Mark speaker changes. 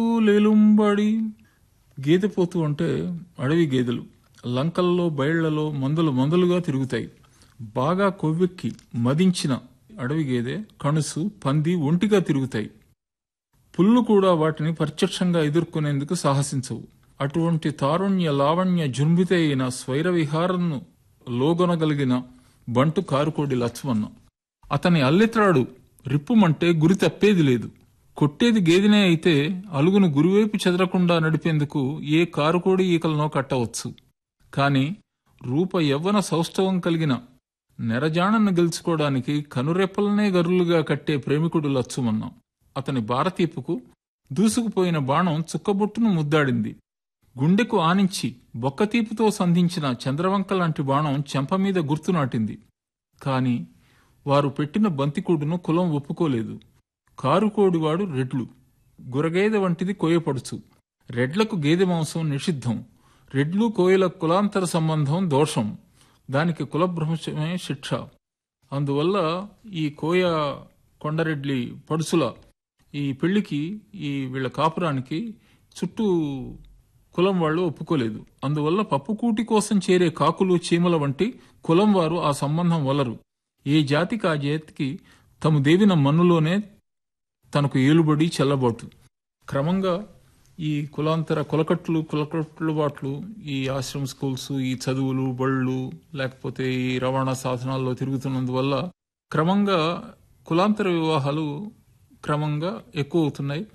Speaker 1: లేలుంబడి గేదె పోతు అంటే అడవి గేదెలు లంకల్లో బయళ్లలో మందలు మందలుగా తిరుగుతాయి బాగా కొవ్వెక్కి మదించిన అడవి గేదె కణుసు పంది ఒంటిగా తిరుగుతాయి పుల్లు కూడా వాటిని ప్రత్యక్షంగా ఎదుర్కొనేందుకు సాహసించవు అటువంటి తారుణ్య లావణ్య జృంభిత అయిన స్వైర విహారంను లోగొనగలిగిన బంటు కారుకోడి లక్ష్మణ అతని అల్లెత్రాడు రిప్పుమంటే గురి తప్పేది లేదు కొట్టేది గేదెనే అయితే అలుగును గురివైపు చెదరకుండా నడిపేందుకు ఏ కారుకోడి ఈకలనో కట్టవచ్చు కాని రూప యవ్వన సౌష్ఠవం కలిగిన నెరజాణను గెలుచుకోవడానికి కనురెప్పలనే గరులుగా కట్టే ప్రేమికుడు లచ్చుమన్న అతని భారతీపుకు దూసుకుపోయిన బాణం చుక్కబొట్టును ముద్దాడింది గుండెకు ఆనించి బొక్కతీపుతో సంధించిన చంద్రవంక లాంటి బాణం చెంప మీద గుర్తు నాటింది కాని వారు పెట్టిన బంతికూడును కులం ఒప్పుకోలేదు కారుకోడివాడు రెడ్లు గురగేదె వంటిది కోయపడుచు రెడ్లకు గేదె మాంసం నిషిద్ధం రెడ్లు కోయల కులాంతర సంబంధం దోషం దానికి కులభ్రంశమే శిక్ష అందువల్ల ఈ కోయ కొండరెడ్లి పడుసుల ఈ పెళ్లికి ఈ వీళ్ళ కాపురానికి చుట్టూ కులం వాళ్ళు ఒప్పుకోలేదు అందువల్ల పప్పుకూటి కోసం చేరే కాకులు చీమల వంటి కులం వారు ఆ సంబంధం వలరు ఏ జాతికి ఆ జాతికి తమ దేవిన మన్నులోనే తనకు ఏలుబడి చెల్లబాటు క్రమంగా ఈ కులాంతర కులకట్లు కులకట్లు బాట్లు ఈ ఆశ్రమ స్కూల్స్ ఈ చదువులు బళ్ళు లేకపోతే ఈ రవాణా సాధనాల్లో తిరుగుతున్నందువల్ల క్రమంగా కులాంతర వివాహాలు క్రమంగా ఎక్కువ అవుతున్నాయి